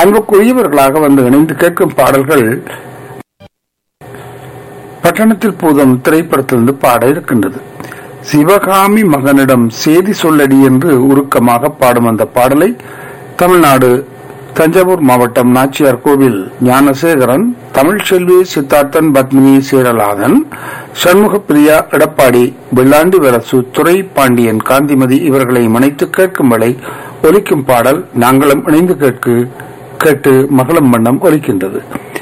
அன்புக்குரியவர்களாக வந்து இணைந்து கேட்கும் பாடல்கள் பட்டணத்தில் பூதம் திரைப்படத்திலிருந்து பாட இருக்கின்றது சிவகாமி மகனிடம் செய்தி சொல்லடி என்று உருக்கமாக பாடும் அந்த பாடலை தமிழ்நாடு தஞ்சாவூர் மாவட்டம் நாச்சியார் கோவில் ஞானசேகரன் தமிழ்ச்செல்வி சித்தார்த்தன் பத்மினி சீரலாதன் சண்முகப்பிரியா எடப்பாடி வெள்ளாண்டி வரசு துரை பாண்டியன் காந்திமதி இவர்களை மனைத்து கேட்கும் வரை ஒலிக்கும் பாடல் நாங்களும் இணைந்து கேட்கு கேட்டு மகளம் வண்ணம் ஒலிக்கின்றது